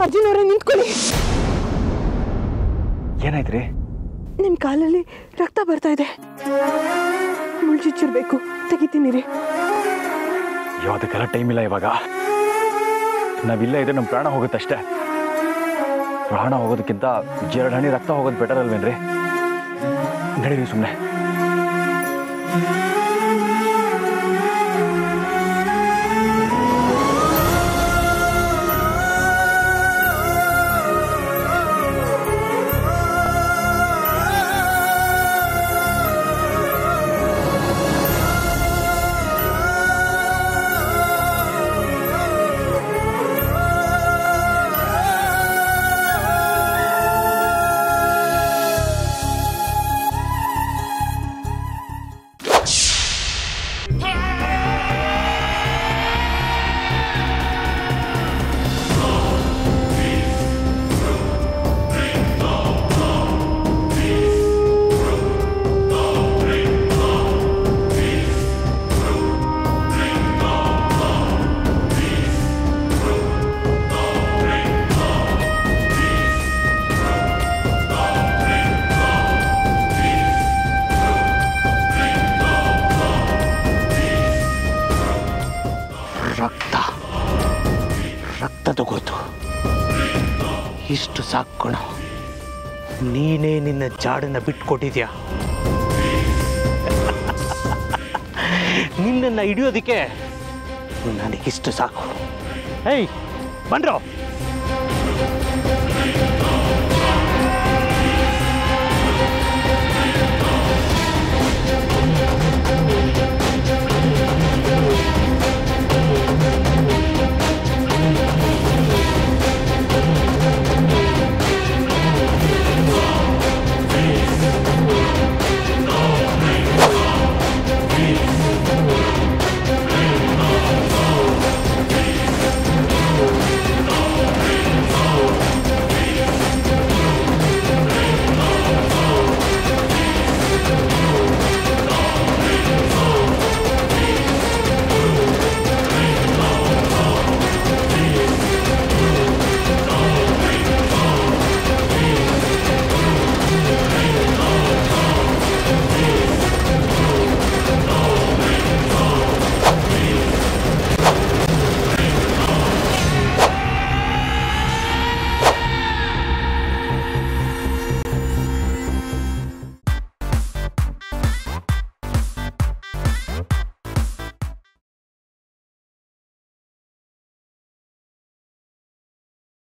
ಅರ್ಜುನ್ ಅವರೇ ನಿಂತ್ಕೊಳ್ಳಿ ಏನಾಯ್ತ್ರಿ ನಿಮ್ಮ ಕಾಲಲ್ಲಿ ರಕ್ತ ಬರ್ತಾ ಇದೆ ಮುಳ್ಚುಚ್ಚಿರ್ಬೇಕು ತೆಗಿತೀನಿ ರೀ ಯಾವುದಕ್ಕೆಲ್ಲ ಟೈಮ್ ಇಲ್ಲ ಇವಾಗ ನಾವಿಲ್ಲ ಇದ್ರೆ ನಮ್ಮ ಪ್ರಾಣ ಹೋಗುತ್ತಷ್ಟೇ ಪ್ರಾಣ ಹೋಗೋದಕ್ಕಿಂತ ಎರಡು ಹನಿ ರಕ್ತ ಹೋಗೋದು ಬೆಟರ್ ಅಲ್ವೇನ್ರಿ ನಡೀರಿ ಸುಮ್ಮನೆ ರಕ್ತ ರಕ್ತದ ಗೊತ್ತು ಇಷ್ಟು ಸಾಕೋಣ ನೀನೇ ನಿನ್ನ ಜಾಡನ್ನ ಬಿಟ್ಕೊಟ್ಟಿದ್ಯಾ ನಿನ್ನನ್ನು ಹಿಡಿಯೋದಕ್ಕೆ ನನಗಿಷ್ಟು ಸಾಕು ಏಯ್ ಬನ್ರೋ